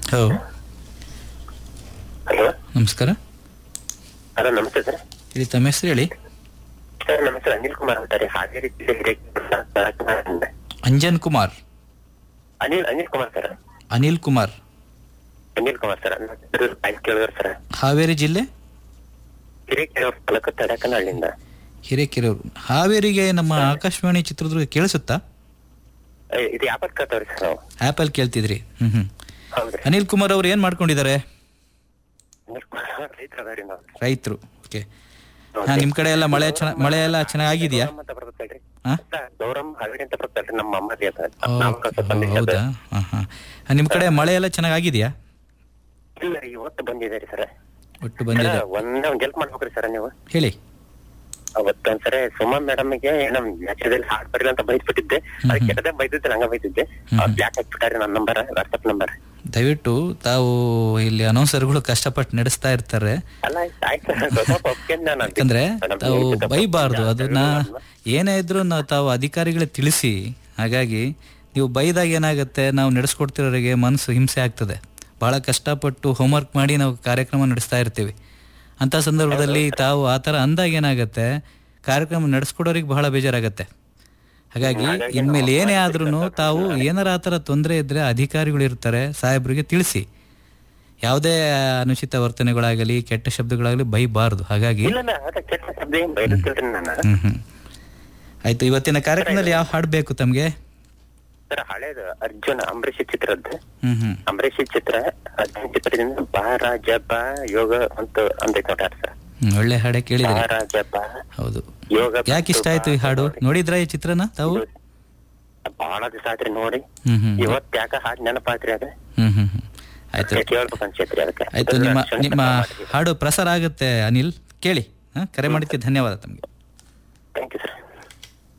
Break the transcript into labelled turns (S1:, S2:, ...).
S1: Hello
S2: hello
S1: ನಮಸ್ಕಾರ
S2: hello ನಮಸ್ತೆ sir
S1: ಇಲ್ಲಿ ತಮ್ಮ ಹೆಸರು ಹೇಳಿ
S2: ಸರ್ ನಮ್ಮ ಹೆಸರು ಅನಿಲ್ ಕುಮಾರ್ ಅಂತಾರೆ ಹಾವೇರಿ ಜಿಲ್ಲೆ ಹಿರೇಕೆರೂರಿಂದ.
S1: ಅಂಜನ್ ಕುಮಾರ್
S2: ಅನಿಲ್ ಅನಿಲ್ ಕುಮಾರ್ ಸರ್
S1: ಅನಿಲ್ ಕುಮಾರ್
S2: ಅನಿಲ್ ಕುಮಾರ್ ಸರ್ ನನ್ನ ಹೆಸರು ಆಯ್ತು ಕೇಳಿದ್ರು ಸರ್
S1: ಹಾವೇರಿ ಜಿಲ್ಲೆ
S2: ಹಿರೇಕೆರೂರು ತಾಲೂಕು ತಡಕನಹಳ್ಳಿಯಿಂದ
S1: ಹಿರೇಕೆರೂರು ಹಾವೇರಿಗೆ ನಮ್ಮ ಆಕಾಶವಾಣಿ ಚಿತ್ರದುರ್ಗ ಕೇಳಿಸುತ್ತಾ
S2: ಏ, ಇದು ಯಾಪತ್ ಕತ್ತವ್ರಿ ಸರ್ ನಾವು
S1: ಆ್ಯಪಲ್ಲಿ ಕೇಳ್ತಿದ್ರಿ ಹ್ಮ್ ಹ್ಮ್
S2: ಹೌದ್ರಿ
S1: ಅನಿಲ್ ಕುಮಾರ್ ಅವ್ರು ಏನು ಮಾಡ್ಕೊಂಡಿದ್ದಾರೆ
S2: ಅನಿಲ್ ಕುಮಾರ್ ರೈತರು ಅದಾರಿ ನಾವು
S1: ರೈತರು ಓಕೆ ಹಾ ನಿಮ್ಮ ಕಡೆ ಎಲ್ಲ ಮಳೆ ಚೆನ್ನ ಮಳೆ ಎಲ್ಲ ಚೆನ್ನಾಗಿದೆಯಾ
S2: ಗೌರಮ್ಮ ಅಂತ ಬರ್ತೈತ್ರಿ
S1: ಹಾ?
S2: ಗೌರಮ್ಮ ಹಾವೇರಿ ಅಂತ ಬರ್ತೈತ್ರಿ ನಮ್ಮ ಅಮ್ಮದಿ ಅಂತ
S1: ಓ,
S2: ನಾಮಕರಣ ಬಂದಿದೆ ಅದು.
S1: ಹೌದಾ ಹಾಂ ಹಾಂ ನಿಮ್ಮ ಕಡೆ ಮಳೆ ಎಲ್ಲ ಚೆನ್ನಾಗಿದೆಯಾ
S2: ಇಲ್ಲ ರೀ ಇವತ್ತು ಬಂದಿದೆ ರೀ ಸರ್
S1: ಒಟ್ಟು ಬಂದಿದೆ
S2: ಒಂದೇ ಒಂದ್ ಹೆಲ್ಪ್ ಮಾಡ್ಬೇಕ್ರಿ ಸರ್ ನೀವು
S1: ಹೇಳಿ
S2: ಅವತ್ತೊಂದ್ಸರಿ ಸುಮಾ ಮೇಡಮ್ಗೆ ಏನೋ ಮ್ಯಾಚದಲ್ಲಿ ಹಾಡ್ ಬರಲಿಲ್ಲ ಅಂತ ಬೈದ್ಬಿಟ್ಟಿದ್ದೆ ಅದಕ್ಕೆ ಕೆಟ್ಟದೇ ಬೈದಿದ್ದೆ ಹಂಗ ಬೈದಿದ್ದೆ ಅವ್ರು ಬ್ಲಾಕ್ ಹಾಕ್ಬಿಟ್ಟಾರೆ ನನ್ನ ನಂಬರ್ ವಾಟ್ಸ್ಆಪ್ ನಂಬರ್
S1: ದಯವಿಟ್ಟು ತಾವು ಇಲ್ಲಿ ಅನೌನ್ಸರ್ಗಳು ಕಷ್ಟಪಟ್ಟು ನಡೆಸ್ತಾ ಇರ್ತಾರೆ
S2: ಅಲ್ಲ ಆಯ್ತು ಸ್ವಲ್ಪ ಒಪ್ಕೊಂಡ್ ನಾನು ಅದಕ್ಕೆ.
S1: ಯಾಕಂದ್ರೆ
S2: ಮೇಡಮ್,
S1: ತಾವು
S2: ಹೇಳ್ತಿದ್ದೆ,
S1: ಬೈಬಾರ್ದು
S2: ಪಾಪ
S1: ಅದನ್ನ ಏನೇ ಇದ್ರೂ ನಾವು ತಾವು ಅಧಿಕಾರಿಗಳಿಗೆ ತಿಳಿಸಿ ಹಾಗಾಗಿ ನೀವು ಬೈದಾಗ ಏನಾಗುತ್ತೆ ನಾವು ನಡೆಸ್ಕೊಡ್ತಿರೋರಿಗೆ ಮನಸ್ಸು ಹಿಂಸೆ ಆಗ್ತದೆ ಬಹಳ ಕಷ್ಟಪಟ್ಟು ಹೋಮ್ವರ್ಕ್ ಮಾಡಿ ನಾವು ಕಾರ್ಯಕ್ರಮ ನಡೆಸ್ತಾ ಇರ್ತೀವಿ ಅಂಥ ಸಂದರ್ಭದಲ್ಲಿ ತಾವು ಆ ಥರ ಅಂದಾಗ ಏನಾಗುತ್ತೆ ಕಾರ್ಯಕ್ರಮ ನಡೆಸ್ಕೊಡೋರಿಗೆ ಬಹಳ ಬೇಜಾರಾಗತ್ತೆ ಹಾಗಾಗಿ ಇನ್ಮೇಲೆ ಏನೇ ಆದ್ರೂ ತಾವು ಏನಾರ ಆ ಥರ ತೊಂದರೆ ಇದ್ದರೆ ಅಧಿಕಾರಿಗಳು ಇರ್ತಾರೆ ಸಾಹೇಬ್ರಿಗೆ ತಿಳಿಸಿ ಯಾವುದೇ ಅನುಚಿತ ವರ್ತನೆಗಳಾಗಲಿ ಕೆಟ್ಟ ಶಬ್ದಗಳಾಗಲಿ ಬೈಬಾರ್ದು ಹಾಗಾಗಿ
S2: ಇಲ್ಲ ಇಲ್ಲ ಅದ ಕೆಟ್ಟ ಶಬ್ದ ಏನ್ ಬೈದಿರ್ತಿಲ್ರಿ ನಾನು
S1: ಹ್ಮ್ ಹ್ಮ್ ಆಯ್ತು ಇವತ್ತಿನ ಕಾರ್ಯಕ್ರಮದಲ್ಲಿ ಯಾವ ಹಾಡು ಬೇಕು ತಮಗೆ
S2: ಸರ್ ಹಳೇದು ಅರ್ಜುನ ಅಂಬರೀಷ್ ಚಿತ್ರದ್ದು
S1: ಹ್ಮ್ ಹ್ಮ್
S2: ಅಂಬರೀಷ್ ಚಿತ್ರ ಅರ್ಜುನ್ ಚಿತ್ರದಿಂದ ಬಾ ರಾಜ ಬಾ ಯೋಗ ಅಂತ ಅಂದೈತೆ ನೋಡ್ರಿ ಸರ್
S1: ಹ್ಮ್, ಒಳ್ಳೆ ಹಾಡೆ
S2: ಬಾ
S1: ಕೇಳಿದ್ರಿ
S2: ರಾಜ ಬಾ
S1: ಹೌದು
S2: ಯೋಗ
S1: ಯಾಕೆ ಇಷ್ಟ ಆಯ್ತು ಈ ಹಾಡು ನೋಡಿದ್ರಾ ಈ ಚಿತ್ರನ ತಾವು
S2: ಬಹಳ ದಿವಸ ಆತ್ರಿ ನೋಡಿ
S1: ಹ್ಮ್ ಹ್ಮ್
S2: ಇವತ್ ಯಾಕ ಹಾಡ್ ನೆನಪಾತ್ರಿ ಅದ
S1: ಹ್ಮ್ ಹ್ಮ್ ಹ್ಮ್ ಆಯ್ತು
S2: ಕೇಳ್ಬೇಕು ಅನ್ಸೈತ್ರಿ ಅದಕ್ಕೆ
S1: ಆಯ್ತು ನಿಮ್ಮ ನಿಮ್ಮ ಹಾಡು ಪ್ರಸಾರ ಆಗುತ್ತೆ ಅನಿಲ್ ಕೇಳಿ ಹಾ ಕರೆ ಮಾಡಿದ್ದಕ್ಕೆ ಧನ್ಯವಾದ ತಮಗೆ
S2: ಥ್ಯಾಂಕ್ ಯು ಸರ್